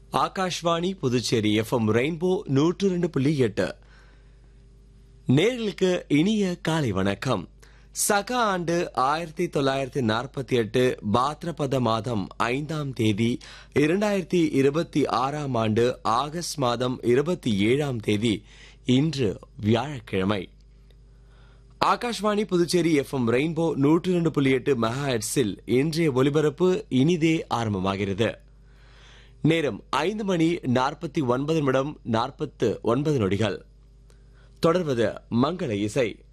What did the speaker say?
Akashvani Puducherry FM rainbow நூற்று ரெண்டு புள்ளி எட்டு நேர்களுக்கு இனிய காலை வணக்கம் சக ஆண்டு ஆயிரத்தி தொள்ளாயிரத்தி நாற்பத்தி எட்டு பாத்ரபத மாதம் ஐந்தாம் தேதி இரண்டாயிரத்தி இருபத்தி ஆறாம் ஆண்டு ஆகஸ்ட் மாதம் இருபத்தி ஏழாம் தேதி இன்று வியாழக்கிழமை ஆகாஷ்வாணி புதுச்சேரி எஃப்எம் ரெயின்போ நூற்று ரெண்டு புள்ளி எட்டு மெகாஹெட்ஸில் இன்றைய ஒலிபரப்பு இனிதே ஆரம்பமாகிறது நேரம் ஐந்து மணி நாற்பத்தி ஒன்பது நிமிடம் நாற்பத்து ஒன்பது நொடிகள் தொடர்வது மங்கள இசை